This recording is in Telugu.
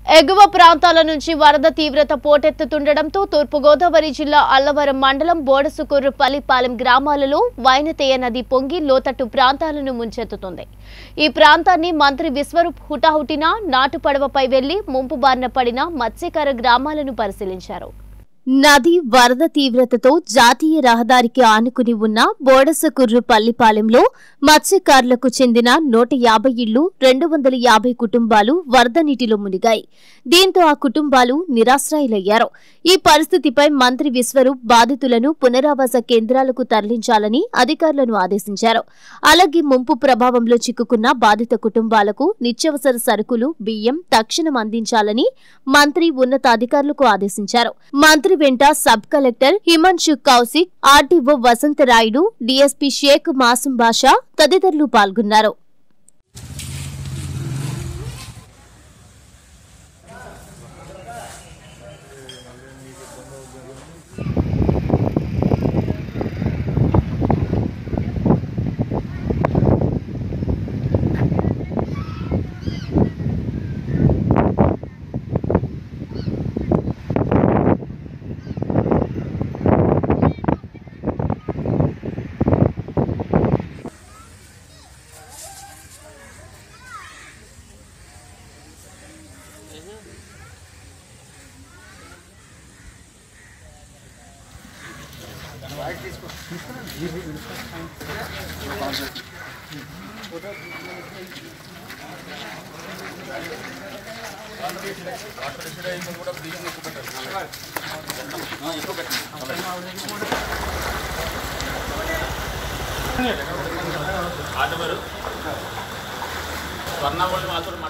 ఎగువ ప్రాంతాల నుంచి వరద తీవ్రత పోటెత్తుతుండటంతో తూర్పుగోదావరి జిల్లా అల్లవరం మండలం బోడసుకూరు పల్లిపాలెం గ్రామాలలో వైనతేయ నది పొంగి లోతట్టు ప్రాంతాలను ముంచెత్తుతుంది ఈ ప్రాంతాన్ని మంత్రి విశ్వరూప్ హుటాహుటిన నాటు పడవపై వెళ్లి ముంపు బారిన పడిన మత్స్యకార గ్రామాలను పరిశీలించారు నది వరద తీవ్రతతో జాతీయ రహదారికి ఆనుకుని ఉన్న బోడసకుర్రు పల్లిపాలెంలో మత్స్యకారులకు చెందిన నూట యాభై ఇళ్లు రెండు వందల యాభై కుటుంబాలు వరద నీటిలో మునిగాయి దీంతో ఆ కుటుంబాలు నిరాశ్రయులయ్యారు ఈ పరిస్థితిపై మంత్రి విశ్వరూప్ బాధితులను పునరావాస కేంద్రాలకు తరలించాలని అధికారులను ఆదేశించారు అలాగే ముంపు ప్రభావంలో చిక్కుకున్న బాధిత కుటుంబాలకు నిత్యావసర సరుకులు బియ్యం తక్షణం అందించాలని మంత్రి ఉన్నతాధికారులకు ఆదేశించారు మంత్రి వెంట sub collector Himanshu Kaushik RDO Vasantharayudu DSP Sheikh Masoom Basha తదితరులు పాల్గొన్నారు స్వర్ణ వాళ్ళు మాత్రం